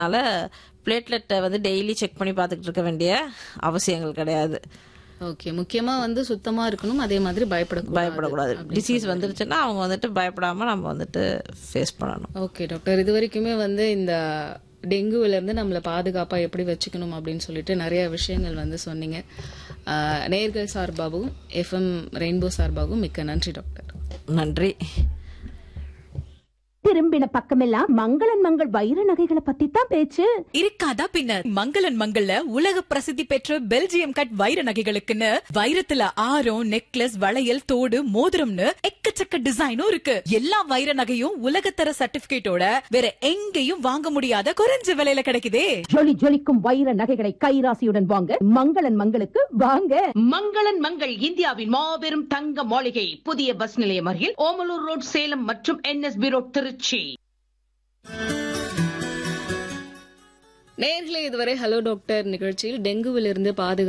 அதனால பிளேட்லெட்டை வந்து daily check பண்ணி பார்த்துக்கிட்டு இருக்க வேண்டிய அவசியங்கள் கிடையாது ஓகே முக்கியமா வந்து சுத்தமா இருக்கணும் அதே மாதிரி பயப்படக்கூடாது பயப்படக்கூடாது டிசீஸ் வந்துருச்சுன்னா அவங்க வந்துட்டு பயப்படாம நம்ம வந்துட்டு ஃபேஸ் பண்ணணும் ஓகே டாக்டர் இது வரைக்குமே வந்து இந்த டெங்குவில இருந்து நம்மளை பாதுகாப்பா எப்படி வச்சுக்கணும் அப்படின்னு சொல்லிட்டு நிறைய விஷயங்கள் வந்து சொன்னீங்க ஆஹ், நேர்கள் சார்பாகவும் எஃப்எம் ரெயின்போ சார்பாகவும் மிக்க நன்றி டாக்டர் நன்றி திரும்பின பக்கமெல்லாம் மங்களன் மங்கள் வைர நகைகளை பத்தி தான் பேச்சு இருக்காதா பின்ன மங்களன் மங்கள்ல உலக பிரசித்தி பெற்ற பெல்ஜியம் கட் வைர நகைகளுக்குன்னு வைரத்துல ஆரம் நெக்லஸ் வளையல் தோடு மோதிரம்னு எக்கச்சக்க டிசைனும் இருக்கு எல்லா வைர நகையும் உலகத்தர சர்டிபிகேட்டோட வேற எங்கேயும் வாங்க முடியாத குறைஞ்ச விலையில கிடைக்குதே ஜொலி ஜொலிக்கும் வைர நகைகளை கைராசியுடன் வாங்க மங்களன் மங்களுக்கு வாங்க மங்களன் மங்கள் இந்தியாவின் மாபெரும் தங்க மாளிகை புதிய பஸ் நிலையம் அருகில் ஓமலூர் ரோட் சேலம் மற்றும் என்எஸ்பி ரோட் திருச்சி நேர்களே இதுவரை ஹலோ டாக்டர் நிகழ்ச்சியில் டெங்குவிலிருந்து பாதுகா